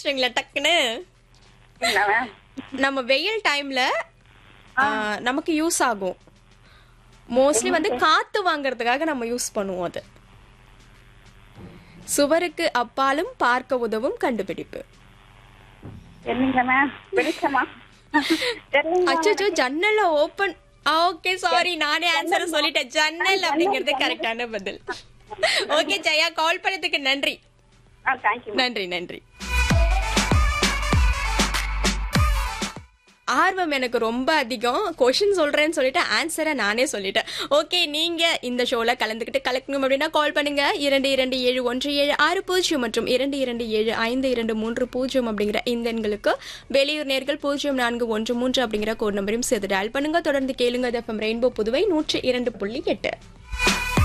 கண்டுபிடிச்சிட்டீங்களா டக்குன்னு என்ன மேம் நம்ம வெயில் டைம்ல நமக்கு யூஸ் ஆகும் மோஸ்ட்லி வந்து காத்து வாங்குறதுக்காக நம்ம யூஸ் பண்ணுவோம் அது சுவருக்கு அப்பாலும் பார்க்க உதவும் கண்டுபிடிப்பு என்னங்க மேம் வெளிச்சமா தெரியல அச்சோ ஜன்னல ஓபன் ஓகே சாரி நானே ஆன்சர் சொல்லிட்டேன் ஜன்னல் அப்படிங்கறது கரெக்டான பதில் ஓகே ஜெயா கால் பண்ணதுக்கு நன்றி ஆ தேங்க்யூ நன்றி நன்றி ஆர்வம் எனக்கு ரொம்ப அதிகம் கொஷின் சொல்றேன்னு சொல்லிட்டு ஆன்சரை நானே சொல்லிட்டேன் ஓகே நீங்க இந்த ஷோல கலந்துக்கிட்டு கலக்கணும் அப்படின்னா கால் பண்ணுங்க இரண்டு இரண்டு ஏழு ஒன்று ஏழு ஆறு பூஜ்ஜியம் மற்றும் இரண்டு இரண்டு ஏழு ஐந்து இரண்டு மூன்று பூஜ்ஜியம் அப்படிங்கிற இந்த எண்களுக்கு வெளியூர் நேர்கள் பூஜ்ஜியம் நான்கு ஒன்று மூன்று அப்படிங்கிற கோட் நம்பரையும் சேர்த்து டயல் பண்ணுங்க தொடர்ந்து கேளுங்க எஃப்எம் ரெயின்போ புதுவை நூற்றி இரண்டு புள்ளி எட்டு